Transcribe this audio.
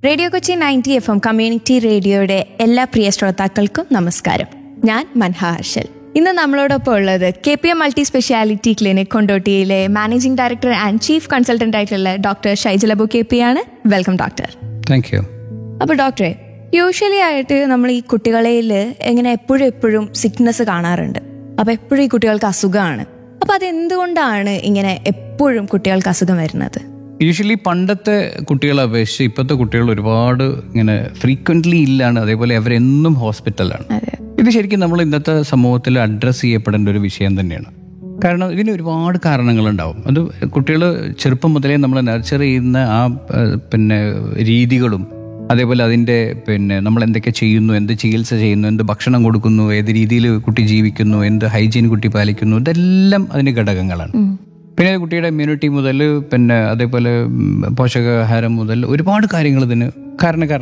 radio Kochi ninety F M community റേഡിയോയുടെ എല്ലാ പ്രിയ ശ്രോതാക്കൾക്കും നമസ്കാരം ഞാൻ മൻഹ ഹർഷൽ ഇന്ന് നമ്മളോടൊപ്പം ഉള്ളത് K P M multi specialty clinic കൊണ്ടോട്ടിയിലെ managing director and chief consultant ആയിട്ടുള്ള ഡോക്ടർ ഷൈജലബു കെ പി ആണ് വെൽക്കം ഡോക്ടർ താങ്ക് യു അപ്പോൾ ഡോക്ടറെ യൂഷ്വലി ആയിട്ട് നമ്മൾ ഈ കുട്ടികളിൽ എങ്ങനെ എപ്പോഴും എപ്പോഴും സിക്നസ് കാണാറുണ്ട് അപ്പോൾ എപ്പോഴും ഈ കുട്ടികൾക്ക് അസുഖമാണ് അപ്പോൾ അതെന്തുകൊണ്ടാണ് ഇങ്ങനെ എപ്പോഴും കുട്ടികൾക്ക് അസുഖം വരുന്നത് യൂഷ്വലി പണ്ടത്തെ കുട്ടികളെ അപേക്ഷിച്ച് ഇപ്പോഴത്തെ കുട്ടികൾ ഒരുപാട് ഇങ്ങനെ ഫ്രീക്വൻ്റ്ലി ഇല്ലാണ് അതേപോലെ അവരെന്നും ഹോസ്പിറ്റലാണ് അതെ ഇത് ശരിക്കും നമ്മൾ ഇന്നത്തെ സമൂഹത്തിൽ അഡ്രസ്സ് ചെയ്യപ്പെടേണ്ട ഒരു വിഷയം തന്നെയാണ് കാരണം ഇതിന് ഒരുപാട് കാരണങ്ങളുണ്ടാവും അത് കുട്ടികൾ ചെറുപ്പം മുതലേ നമ്മൾ നർച്ചർ ചെയ്യുന്ന ആ ഏഹ്, പിന്നെ രീതികളും അതേപോലെ അതിൻ്റെ പിന്നെ നമ്മൾ എന്തൊക്കെ ചെയ്യുന്നു എന്ത് ചികിത്സ ചെയ്യുന്നു എന്ത് ഭക്ഷണം കൊടുക്കുന്നു ഏത് രീതിയിൽ കുട്ടി ജീവിക്കുന്നു എന്ത് ഹൈജീൻ കുട്ടി പാലിക്കുന്നു ഇതെല്ലാം അതിന് ഘടകങ്ങളാണ് പിന്നെ കുട്ടിയുടെ ഇമ്മ്യൂണിറ്റി മുതൽ പിന്നെ അതേപോലെ ഉം, പോഷകാഹാരം മുതൽ ഒരുപാട് കാര്യങ്ങൾ ഇതിന് കാരണക്കാരൻ